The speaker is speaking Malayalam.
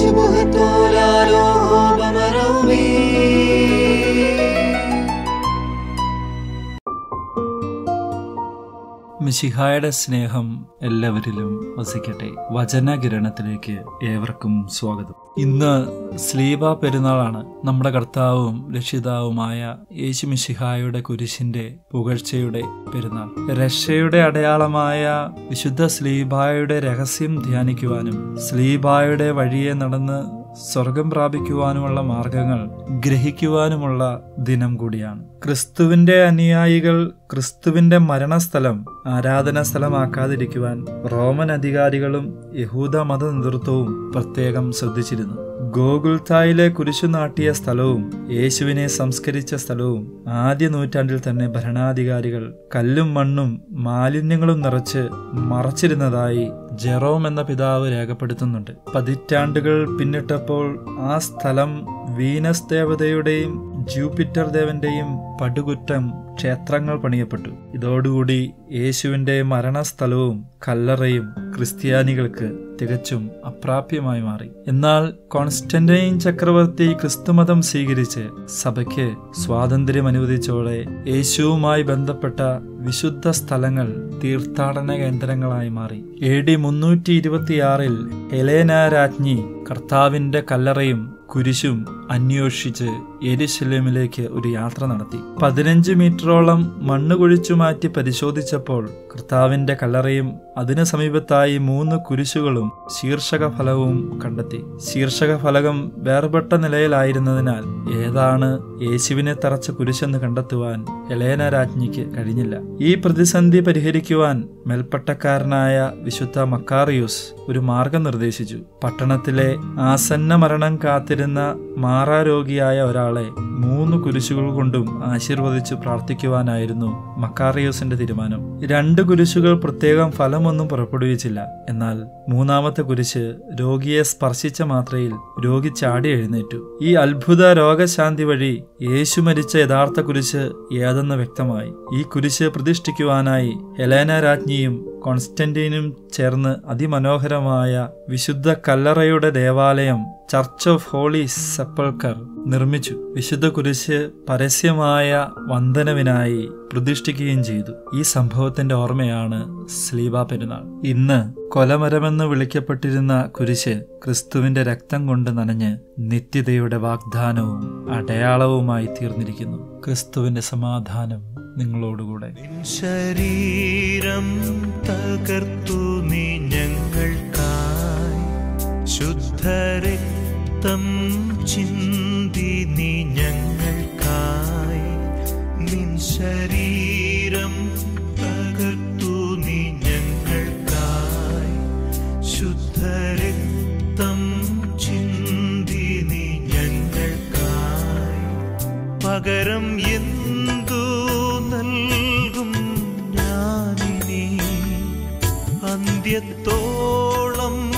ശുഭഹത്തോ ലാലോ ബമറൗമീ മിശിഹായുടെ സ്നേഹം എല്ലാവരിലും വസിക്കട്ടെ വചനകിരണത്തിലേക്ക് ഏവർക്കും സ്വാഗതം ഇന്ന് സ്ലീബ പെരുന്നാളാണ് നമ്മുടെ കർത്താവും രക്ഷിതാവുമായ യേശു മിശിഹായുടെ കുരിശിന്റെ പുകഴ്ചയുടെ പെരുന്നാൾ രക്ഷയുടെ അടയാളമായ വിശുദ്ധ സ്ലീബായുടെ രഹസ്യം ധ്യാനിക്കുവാനും സ്ലീബായുടെ വഴിയെ നടന്ന് സ്വർഗം പ്രാപിക്കുവാനുമുള്ള മാർഗങ്ങൾ ഗ്രഹിക്കുവാനുമുള്ള ദിനം കൂടിയാണ് ക്രിസ്തുവിന്റെ അനുയായികൾ ക്രിസ്തുവിന്റെ മരണസ്ഥലം ആരാധനാ സ്ഥലമാക്കാതിരിക്കുവാൻ റോമൻ അധികാരികളും യഹൂദ മത നേതൃത്വവും പ്രത്യേകം ശ്രദ്ധിച്ചിരുന്നു ഗോകുൽത്തായിലെ കുരിശു നാട്ടിയ സ്ഥലവും യേശുവിനെ സംസ്കരിച്ച സ്ഥലവും ആദ്യ നൂറ്റാണ്ടിൽ തന്നെ ഭരണാധികാരികൾ കല്ലും മണ്ണും മാലിന്യങ്ങളും നിറച്ച് മറച്ചിരുന്നതായി ജെറോം എന്ന പിതാവ് രേഖപ്പെടുത്തുന്നുണ്ട് പതിറ്റാണ്ടുകൾ പിന്നിട്ടപ്പോൾ ആ സ്ഥലം വീനസ് ദേവതയുടെയും ജൂപ്പിറ്റർ ദേവന്റെയും പടുകുറ്റം ക്ഷേത്രങ്ങൾ പണിയപ്പെട്ടു ഇതോടുകൂടി യേശുവിന്റെ മരണസ്ഥലവും കല്ലറയും ക്രിസ്ത്യാനികൾക്ക് തികച്ചും അപ്രാപ്യമായി മാറി എന്നാൽ കോൺസ്റ്റന്റൈൻ ചക്രവർത്തി ക്രിസ്തുമതം സ്വീകരിച്ച് സഭയ്ക്ക് സ്വാതന്ത്ര്യം അനുവദിച്ചോടെ യേശുവുമായി ബന്ധപ്പെട്ട വിശുദ്ധ സ്ഥലങ്ങൾ തീർത്ഥാടന കേന്ദ്രങ്ങളായി മാറി എ ഡി മുന്നൂറ്റി ഇരുപത്തിയാറിൽ ഹെലേന രാജ്ഞി കർത്താവിന്റെ കല്ലറയും കുരിശും അന്വേഷിച്ച് എരിശലേമിലേക്ക് ഒരു യാത്ര നടത്തി പതിനഞ്ച് മീറ്ററോളം മണ്ണ് കുഴിച്ചു മാറ്റി പരിശോധിച്ചപ്പോൾ കർത്താവിന്റെ കല്ലറയും അതിനു സമീപത്തായി മൂന്ന് കുരിശുകളും ശീർഷക ഫലവും കണ്ടെത്തി ശീർഷക ഫലകം വേർപെട്ട നിലയിലായിരുന്നതിനാൽ ഏതാണ് യേശുവിനെ തറച്ച കുരിശെന്ന് കണ്ടെത്തുവാൻ എലേന രാജ്ഞിക്ക് കഴിഞ്ഞില്ല ഈ പ്രതിസന്ധി പരിഹരിക്കുവാൻ മേൽപ്പട്ടക്കാരനായ വിശുദ്ധ മക്കാറിയൂസ് ഒരു മാർഗം നിർദ്ദേശിച്ചു പട്ടണത്തിലെ ആസന്ന മരണം കാത്തിരുന്ന മാറാരോഗിയായ ഒരാളെ മൂന്ന് കുരിശുകൾ കൊണ്ടും ആശീർവദിച്ച് പ്രാർത്ഥിക്കുവാനായിരുന്നു മക്കാറിയൂസിന്റെ തീരുമാനം രണ്ട് കുരിശുകൾ പ്രത്യേകം ഫലമൊന്നും പുറപ്പെടുവിച്ചില്ല എന്നാൽ മൂന്നാമത്തെ കുരിശ് രോഗിയെ സ്പർശിച്ച മാത്രയിൽ രോഗി ചാടി എഴുന്നേറ്റു ഈ അത്ഭുത രോഗശാന്തി വഴി യേശു മരിച്ച യഥാർത്ഥ കുരിശ് ഏതെന്ന് വ്യക്തമായി ഈ കുരിശ് പ്രതിഷ്ഠിക്കുവാനായി ഹെലേന രാജ്ഞിയും കോൺസ്റ്റന്റീനും ചേർന്ന് അതിമനോഹരമായ വിശുദ്ധ കല്ലറയുടെ ദേവാലയം ചർച്ച് ഓഫ് ഹോളി സെപ്പൾക്കർ നിർമ്മിച്ചു വിശുദ്ധ കുരിശ് പരസ്യമായ വന്ദനവിനായി പ്രതിഷ്ഠിക്കുകയും ചെയ്തു ഈ സംഭവത്തിന്റെ ഓർമ്മയാണ് സ്ലീബ പെരുന്നാൾ ഇന്ന് കൊലമരമെന്ന് വിളിക്കപ്പെട്ടിരുന്ന കുരിശ് ക്രിസ്തുവിന്റെ രക്തം കൊണ്ട് നനഞ്ഞ് നിത്യതയുടെ വാഗ്ദാനവും അടയാളവുമായി തീർന്നിരിക്കുന്നു ക്രിസ്തുവിന്റെ സമാധാനം നിങ്ങളോടുകൂടെ നിൻ ശരീരം തകർത്തു നീ ഞങ്ങൾക്കായി ശുദ്ധരക്തം ചിന്തി നീ ഞങ്ങൾക്കായി നിൻ ശരീരം തകർത്തു നീ ഞങ്ങൾക്കായി ശുദ്ധരക്തം ചിന്തി നീ ഞങ്ങൾക്കായി പകരം എന്തു നൽകും ഞാനിനി അന്ത്യത്തോളം